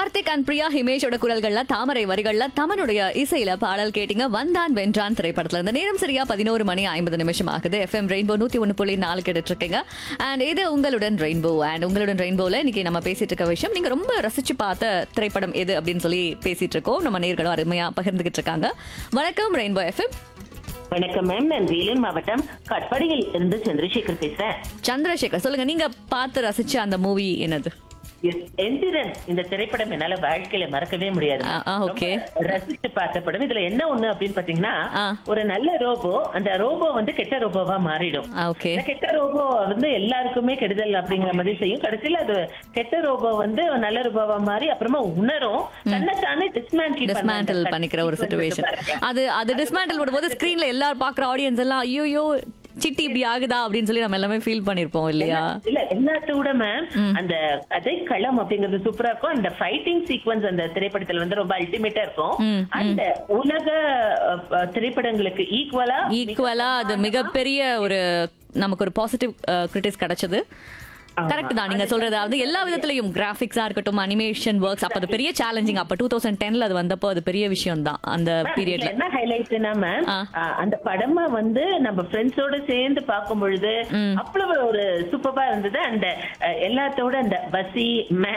Karthik and Priya ஹிமேஷோட குரல்கள்ல தாமரை வரிகள்ல தமனுடைய இசையில பாடல் கேட்டீங்க வந்தான் வென்றான் திரைப்படத்துல இந்த நேரம் சரியா பதினோரு மணி ஐம்பது நிமிஷம் ஆகுது எஃப்எம் ரெயின்போ நூத்தி ஒண்ணு புள்ளி நாலு கேட்டுட்டு இருக்கீங்க அண்ட் இது உங்களுடன் ரெயின்போ அண்ட் உங்களுடன் ரெயின்போல இன்னைக்கு நம்ம பேசிட்டு இருக்க விஷயம் நீங்க ரொம்ப ரசிச்சு பார்த்த திரைப்படம் எது அப்படின்னு சொல்லி பேசிட்டு இருக்கோம் நம்ம நேர்களும் அருமையா பகிர்ந்துகிட்டு இருக்காங்க வணக்கம் ரெயின்போ எஃப்எம் வணக்கம் மேம் நான் வேலூர் மாவட்டம் கட்பாடியில் இருந்து சந்திரசேகர் பேசுறேன் சந்திரசேகர் சொல்லுங்க நீங்க பார்த்து ரசிச்ச அந்த மூவி என்னது எஸ், எந்திரன் இந்த திரைப்படம் என்னால வாழ்க்கையில மறக்கவே முடியாது ஆ, ஆ, okay. ரொம்ப ரசிச்சு பார்த்த படம் இதுல என்ன ஒண்ணு அப்படின்னு பாத்தீங்கன்னா ஆ. ஒரு நல்ல ரோபோ அந்த ரோபோ வந்து கெட்ட ரோபோவா மாறிடும் ஓகே இந்த கெட்ட ரோபோ வந்து எல்லாருக்குமே கெடுதல் அப்படிங்கிற மாதிரி செய்யும் கடைசியில அது கெட்ட ரோபோ வந்து நல்ல ரோபோவா மாறி அப்புறமா உணரும் தன்னைத்தானே டிஸ்மேண்டில் டிஸ்மேண்டில் பண்ணிக்கிற ஒரு சுச்சுவேஷன் அது அது டிஸ்மேண்டில் விடும்போது ஸ்கிரீன்ல எல்லாரும் பாக்குற ஆடியன்ஸ் எல்லாம் ஐயோ சிட்டி இப்படி ஆகுதா அப்படின்னு சொல்லி நம்ம எல்லாமே ஃபீல் பண்ணிருப்போம் இல்லையா இல்ல எல்லாத்த விட மேம் அந்த கதை களம் அப்படிங்கிறது சூப்பரா இருக்கும் அந்த ஃபைட்டிங் சீக்வன்ஸ் அந்த திரைப்படத்துல வந்து ரொம்ப அல்டிமேட்டா இருக்கும் ம், அந்த உலக அஹ், அஹ், திரைப்படங்களுக்கு ஈக்குவலா ஈக்குவலா அது மிகப்பெரிய ஒரு நமக்கு ஒரு பாசிட்டிவ் கிரிட்டிக்ஸ் கிடைச்சது கரெக்ட் தான் நீங்க சொல்றது அதாவது எல்லா விதத்திலையும் கிராபிக்ஸா இருக்கட்டும் அனிமேஷன் ஒர்க்ஸ் அப்ப அது பெரிய சேலஞ்சிங் அப்ப டூ தௌசண்ட் டென்ல அது வந்தப்போ அது பெரிய விஷயம் தான் அந்த பீரியட்ல என்ன ஹைலைட்னா மேம் ஆ. அந்த படமா வந்து நம்ம ஃப்ரெண்ட்ஸோட சேர்ந்து பார்க்கும் பொழுது அவ்வளவு ஒரு சூப்பரா இருந்தது அந்த அஹ், எல்லாத்தோட அந்த பசி மே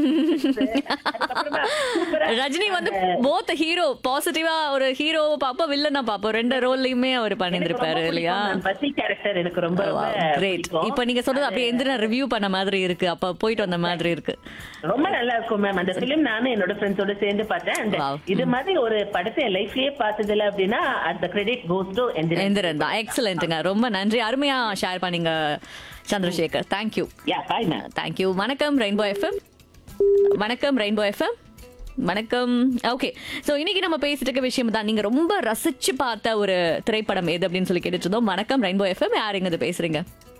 அதுக்கப்புறமா super ஆ ரஜினி வந்து போத் ஹீரோ பாசிட்டிவா ஒரு ஹீரோ பாப்போம் வில்லனா பாப்போம் ரெண்டு ரோல்லையுமே அவர் பண்ணியிருந்திருப்பாரு இல்லையா பசி கேரக்டர் எனக்கு ரொம்ப ரொம்ப கிரேட் பிடிக்கும். இப்போ நீங்க சொல்றது அப்படியே எந்திர ரிவ்யூ பண்ண மாதிரி இருக்கு அப்ப போயிட்டு வந்த மாதிரி இருக்கு ரொம்ப நல்லா இருக்கும் மேம் அந்த பிலிம் நானும் என்னோட ஃப்ரெண்ட்ஸோட சேர்ந்து பார்த்தேன் அந்த Wow. இது மாதிரி ஒரு படத்தை என் லைஃப்லயே பார்த்தது இல்ல அப்படின்னா அந்த credit goes to Enthiran Enthiran தான் எக்ஸலண்ட்டுங்க ரொம்ப நன்றி அருமையா ஷேர் பண்ணீங்க Chandrasekar thank you yeah bye ma'am thank you வணக்கம் ரெயின்போ எஃப்எம் வணக்கம் ரெயின்போ எஃப்எம் வணக்கம் ஓகே ஸோ இன்னைக்கு நம்ம பேசிட்டு இருக்க விஷயம் தான் நீங்க ரொம்ப ரசிச்சு பார்த்த ஒரு திரைப்படம் எது அப்படின்னு சொல்லி கேட்டுட்டு இருந்தோம் வணக்கம் ரெயின்போ எஃப்எம் யாருங்க இது பேசுறீங்க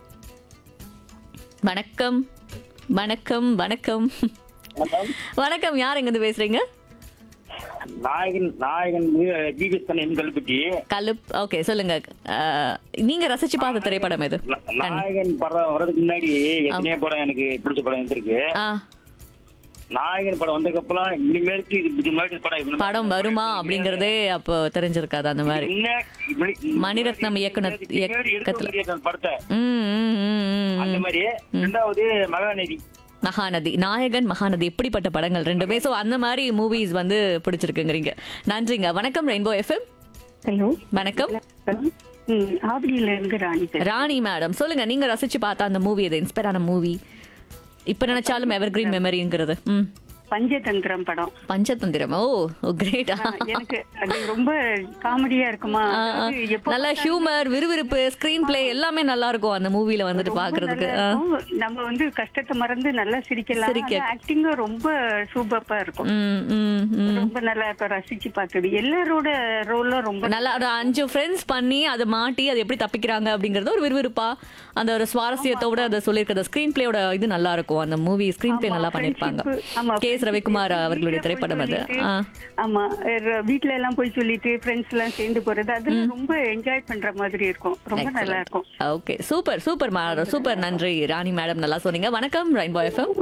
வணக்கம் வணக்கம் வணக்கம் வணக்கம் யார் எங்க இருந்து பேசுறீங்க நாயகன் நாயகன் ஜிவிஎஸ் கண்ணன் கல்பட்டி கலுப் ஓகே சொல்லுங்க அஹ், நீங்க ரசிச்சு பார்த்த திரைப்படம் எது நாயகன் படம் வர்றதுக்கு முன்னாடி எத்தனையோ படம் எனக்கு பிடிச்ச படம் இருந்திருக்கு ஆ நாயகன் படம் வந்ததுக்கு அப்புறம் இனிமேலுக்கு இது இது மாதிரி படம் இவ்வளவு- படம் வருமா அப்படிங்கறதே அப்போ தெரிஞ்சிருக்காது அந்த மாதிரி முன்ன- இப்படி- மணிரத்னம் இயக்குனர் இதுக்கு முன்னாடி எடுக்க இயக்கத்துல. முடியாது அந்த படத்தை ம், ம், ம், ம், அந்த ம். மாதிரி ரெண்டாவது மகாநதி மகாநதி நாயகன் மகாநதி எப்படிப்பட்ட படங்கள் ரெண்டுமே ஸோ அந்த மாதிரி மூவிஸ் வந்து பிடிச்சிருக்குங்கிறீங்க நன்றிங்க வணக்கம் ரெயின்போ எஃப்எம் ஹலோ வணக்கம் ம் ஆவடியில இருந்து ராணி பேசுறேன். ராணி மேடம் சொல்லுங்க நீங்க ரசிச்சு பார்த்த அந்த மூவி இது இன்ஸ்பயர் ஆன மூவி இப்ப நினைச்சாலும் எவர் கிரீன் மெமரிங்கிறது ம் பஞ்சதந்திரம் படம் பஞ்சதந்திரம் ஓ கிரேட் ஆ, எனக்கு அது ரொம்ப காமெடியா இருக்குமா அதாவது எப்போ நல்ல ஹியூமர் விறுவிறுப்பு ஸ்கிரீன் பிளே எல்லாமே நல்லா இருக்கும் அந்த மூவில வந்துட்டு ரொம்ப பாக்குறதுக்கு நல்லா ஆ. இருக்கும். நம்ம வந்து கஷ்டத்தை மறந்து நல்லா சிரிக்கலாம் சிரிக்க. ஆக்டிங்கும் ரொம்ப சூப்பரா இருக்கும் ம், ம், ம். ரொம்ப நல்லா இருக்கும் ரசிச்சு பார்த்தது எல்லாரோட ரோலும் ரொம்ப நல்லா ஒரு அஞ்சு ஃப்ரெண்ட்ஸ் பண்ணி அதை மாட்டி அது எப்படி தப்பிக்கிறாங்க அப்படிங்கறது ஒரு விறுவிறுப்பா அந்த ஒரு சுவாரஸ்யத்தோட அதை சொல்லியிருக்கிறது ஸ்கிரீன் பிளேயோட இது நல்லா இருக்கும் அந்த மூவி ஸ்கிரீன் பிளே ஆமா, நல்லா பண்ணிருப்பாங்க friendship, ஆமா, கே எஸ் ரவிக்குமார் friendship. அவர்களுடைய வீட்ல போய் திரைப்படம் அது சொல்லிட்டு, ஆ. ஆமா ர- வீட்ல எல்லாம் போய் சொல்லிட்டு ஃப்ரெண்ட்ஸ் எல்லாம் சேர்ந்து போறது அதெல்லாம் ரொம்ப என்ஜாய் பண்ற மாதிரி இருக்கும் ரொம்ப நல்லா இருக்கும் okay super super madam super நன்றி ராணி மேடம் நல்லா சொன்னீங்க வணக்கம் ரெயின்போ எஃப்எம்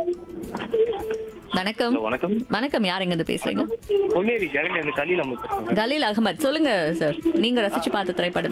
வணக்கம் வணக்கம் வணக்கம் யார் எங்க இருந்து பேசுறீங்க பொன்னேரி ஜெகன் அந்த கலியில் கலீல் அகமத் சொல்லுங்க சார் நீங்க ரசிச்சு பார்த்த திரைப்படம்